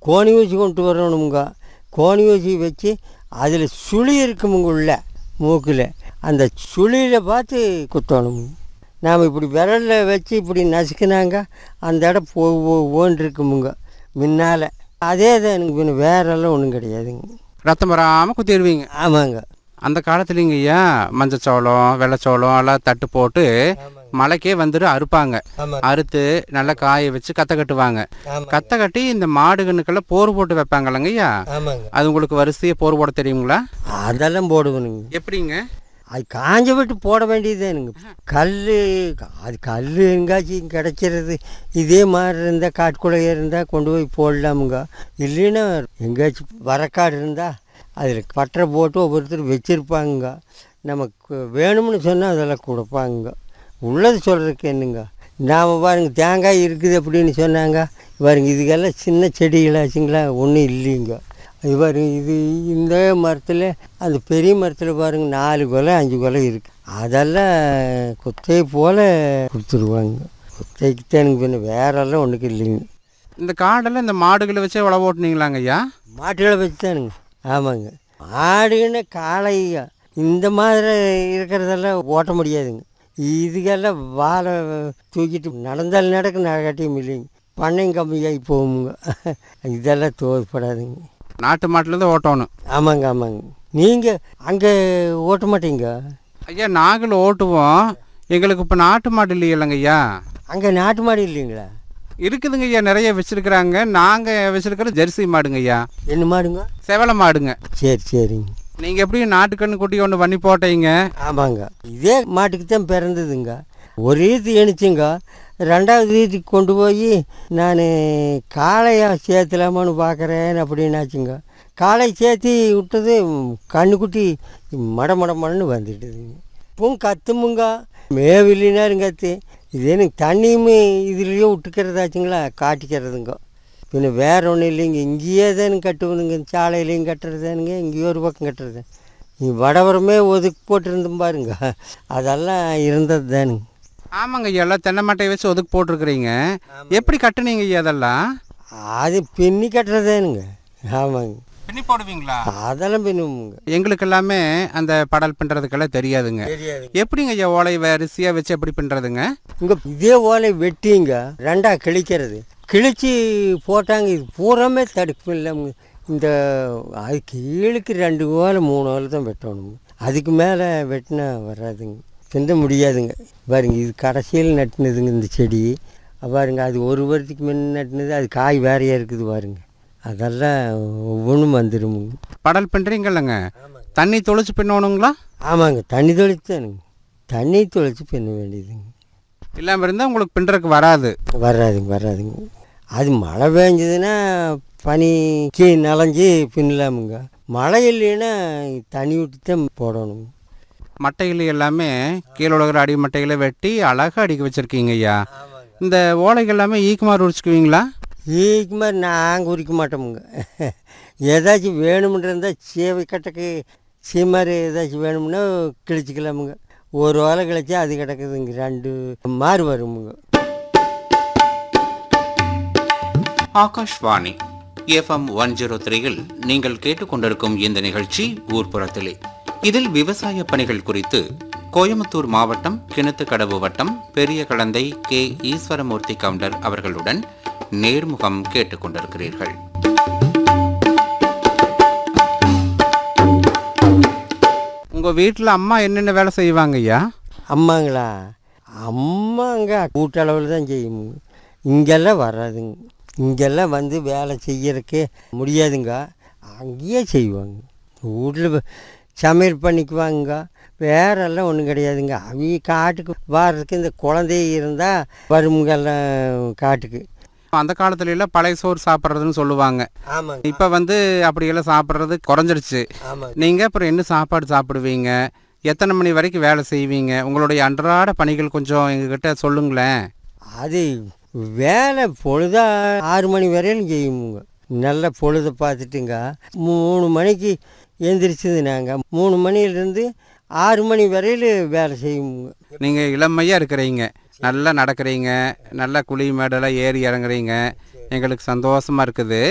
கோணி ஊசி கொண்டு வரணுங்க கோணி ஊசி வச்சு அதில் சுழி இருக்குமுங்க உள்ள மூக்கில் அந்த சுழியில் பார்த்து குத்தணும் நாம் இப்படி விரலில் வச்சு இப்படி நசுக்குனாங்க அந்த இடம் போ ஓன் இருக்குமுங்க முன்னால் அதே தான் எனக்கு பின்ன வேறெல்லாம் ஒன்றும் கிடையாதுங்க ரத்தம் வராமல் குத்திடுவீங்க ஆமாங்க அந்த காலத்துலங்க ஐயா மஞ்சச்சோளம் வெள்ளைச்சோளம் எல்லாம் தட்டு போட்டு மலைக்கே வந்துட்டு அறுப்பாங்க ஆமாம் அறுத்து நல்லா காய வச்சு கத்தை கட்டுவாங்க ஆமாம் கத்தை கட்டி இந்த மாடுகனுக்கெல்லாம் போர் போட்டு வைப்பாங்கல்லங்க ஐயா ஆமாங்க அது உங்களுக்கு வரிசையை போர் போட தெரியுங்களா அதெல்லாம் போடுவனுங்க எப்படிங்க அது காஞ்ச விட்டு போட வேண்டியதுதானுங்க கல் அது கல் எங்காச்சும் கிடச்சிருது இதே மாதிரி இருந்தால் காட்டுக்குள்ளே இருந்தால் கொண்டு போய் போடலாமுங்க இல்லைன்னா எங்கேயாச்சும் வரக்காடு இருந்தால் அதில் பட்டறை போட்டு ஒவ்வொருத்தர் வச்சுருப்பாங்க நமக்கு வேணும்னு சொன்னால் அதெல்லாம் கொடுப்பாங்க உள்ளது சொல்கிறதுக்கு என்னங்க நாம் பாருங்க தேங்காய் இருக்குது அப்படின்னு சொன்னாங்க பாருங்க இதுக்கெல்லாம் சின்ன செடிகளாச்சுங்களா ஒன்றும் இல்லைங்க இது பாருங்க இது இந்த மரத்தில் அந்த பெரிய மரத்தில் பாருங்க நாலு கொலை அஞ்சு கொலை இருக்குது அதெல்லாம் குத்தை போல் கொடுத்துருவாங்க குத்தைக்கு தான் எனக்கு பின்ன வேறெல்லாம் ஒன்றுக்கு இல்லைங்க இந்த காடெல்லாம் இந்த மாடுகளை வச்சே உழவு ஓட்டுனீங்களாங்க ஐயா மாட்டுகளை வச்சு தானுங்க ஆமாங்க மாடுன்னு காளைங்க இந்த மாதிரி இருக்கிறதெல்லாம் ஓட்ட முடியாதுங்க இதுக்கெல்லாம் வாழை தூக்கிட்டு நடந்தால் நடக்க நடக்காட்டியும் இல்லைங்க பண்ணையும் கம்மியாகி போகுங்க இதெல்லாம் தோற்படாதுங்க நாட்டு மாட்டில் தான் ஓட்டணும் ஆமாங்க ஆமாங்க நீங்கள் அங்கே ஓட்ட மாட்டீங்க ஐயா நாங்களும் ஓட்டுவோம் எங்களுக்கு இப்போ நாட்டு மாடு இல்லையல்லங்க ஐயா அங்கே நாட்டு மாடு இல்லைங்களா இருக்குதுங்க ஐயா நிறைய வச்சிருக்கிறாங்க நாங்கள் வச்சிருக்கிற ஜெர்சி மாடுங்க ஐயா என்ன மாடுங்க செவல மாடுங்க சரி சரிங்க நீங்கள் எப்படியும் நாட்டுக்கண்ணு குட்டி ஒன்று பண்ணி போட்டீங்க ஆமாங்க இதே மாட்டுக்கு தான் பிறந்ததுங்க ஒரு ஈத்து எணிச்சுங்க ரெண்டாவது ஈத்துக்கு கொண்டு போய் நான் காளையாக சேர்த்துலாமான்னு பார்க்குறேன் அப்படின்னாச்சுங்க காளை சேர்த்தி விட்டது கண்ணுக்குட்டி மட மட மடன்னு வந்துட்டுதுங்க இப்பவும் கத்துமுங்க மேவில்லினாலும் கத்து இது எனக்கு தண்ணியும் இதுலேயும் விட்டுக்கிறதாச்சுங்களா காட்டிக்கிறதுங்க பின்ன வேற ஒன்றும் இல்லைங்க இங்கேயே தானே கட்டுவனுங்க சாலையிலையும் கட்டுறதானுங்க இங்கேயோ ஒரு பக்கம் கட்டுறது நீ வடவரமே ஒதுக்கி போட்டிருந்தோம் பாருங்க அதெல்லாம் இருந்தது தானுங்க ஆமாங்க ஐயா எல்லாம் தென்னை மட்டையை வச்சு ஒதுக்கு போட்டிருக்கிறீங்க எப்படி கட்டுனீங்க ஐயா அதெல்லாம் அது பின்னி கட்டுறதானுங்க ஆமாங்க பின்னி போடுவீங்களா அதெல்லாம் பின்னுங்க எங்களுக்கு எல்லாமே அந்த படல் பின்னுறதுக்கெல்லாம் தெரியாதுங்க தெரியாது எப்படிங்க ஐயா ஓலை வரிசையாக வச்சு எப்படி பின்னுறதுங்க இங்கே இதே ஓலை வெட்டிங்க ரெண்டா கிழிக்கிறது கிழிச்சு போட்டாங்க இது பூராமே தடுப்பு இல்லாம இந்த அது கீழுக்கு ரெண்டு ஓலை மூணு ஓலை தான் வெட்டணும் அதுக்கு மேலே வெட்டினா வராதுங்க பிந்த முடியாதுங்க பாருங்க இது கடைசியில் நட்டுனதுங்க இந்த செடி பாருங்க அது ஒரு வருஷத்துக்கு முன்ன நட்டுனது அது காய் வேறையாக இருக்குது பாருங்க அதெல்லாம் ஒவ்வொன்றும் வந்துடுமுங்க படல் பின்னுறீங்கல்லங்க தண்ணி தொளிச்சு பின்னணுங்களா ஆமாங்க தண்ணி தொளிச்சு தானுங்க தண்ணி தொளிச்சு பின்ன வேண்டியதுங்க இல்லாமல் இருந்தால் உங்களுக்கு பின்னுறதுக்கு வராது வராதுங்க வராதுங்க அது மழை பெஞ்சதுன்னா பனிக்கு நனைஞ்சு பின்னலாமுங்க மழை இல்லைன்னா தண்ணி விட்டு தான் போடணும் மட்டைகள் எல்லாமே கீழே உலகிற அடி மட்டைகளை வெட்டி அழகாக அடிக்க வச்சுருக்கீங்க ஐயா இந்த ஓலைகள் எல்லாமே ஈக்குமார் உரிச்சுக்குவீங்களா ஈக்கு மாதிரி நாங்கள் உரிக்க மாட்டோமுங்க ஏதாச்சும் வேணும்னு இருந்தால் சேவை கட்டக்கு சீமாரி ஏதாச்சும் வேணும்னா கிழிச்சிக்கலாமுங்க ஒரு ஓலை கிழிச்சா அது கிடக்குதுங்க ரெண்டு மாறு வருமுங்க ஆகாஷ்வாணி எஃப்எம் ஒன் ஜீரோ த்ரீயில் நீங்கள் கேட்டுக்கொண்டிருக்கும் இந்த நிகழ்ச்சி ஊர்ப்புறத்திலே இதில் விவசாய பணிகள் குறித்து கோயம்புத்தூர் மாவட்டம் கிணத்துக்கடவு வட்டம் பெரிய கலந்தை கே ஈஸ்வரமூர்த்தி கவுண்டர் அவர்களுடன் நேர்முகம் கேட்டுக்கொண்டிருக்கிறீர்கள் உங்கள் வீட்டில் அம்மா என்னென்ன வேலை செய்வாங்க ஐயா அம்மாங்களா அம்மாங்க கூட்டளவில் தான் செய்யுங்க இங்கெல்லாம் வராதுங்க இங்கெல்லாம் வந்து வேலை செய்யறதுக்கு முடியாதுங்க அங்கேயே செய்வாங்க வீட்டில் சமையல் பண்ணிக்குவாங்க வேறெல்லாம் ஒன்றும் கிடையாதுங்க அவங்க காட்டுக்கு வர்றதுக்கு இந்த குழந்தை இருந்தால் வருமுங்கெல்லாம் காட்டுக்கு அந்த காலத்துல எல்லாம் பழைய சோறு சாப்பிட்றதுன்னு சொல்லுவாங்க ஆமாங்க இப்போ வந்து அப்படியெல்லாம் சாப்பிட்றது குறைஞ்சிருச்சு ஆமாங்க நீங்கள் அப்புறம் என்ன சாப்பாடு சாப்பிடுவீங்க எத்தனை மணி வரைக்கும் வேலை செய்வீங்க உங்களுடைய அன்றாட பணிகள் கொஞ்சம் எங்ககிட்ட சொல்லுங்களேன் அது வேலை பொழுதா ஆறு மணி வரையிலும் செய்யுமுங்க நல்ல பொழுதை பார்த்துட்டுங்க மூணு மணிக்கு எந்திரிச்சது நாங்கள் மூணு மணிலேருந்து ஆறு மணி வரையில் வேலை செய்யுமுங்க நீங்கள் இளமையாக இருக்கிறீங்க நல்லா நடக்கிறீங்க நல்லா குழி மேடெல்லாம் ஏறி இறங்குறீங்க எங்களுக்கு சந்தோஷமாக இருக்குது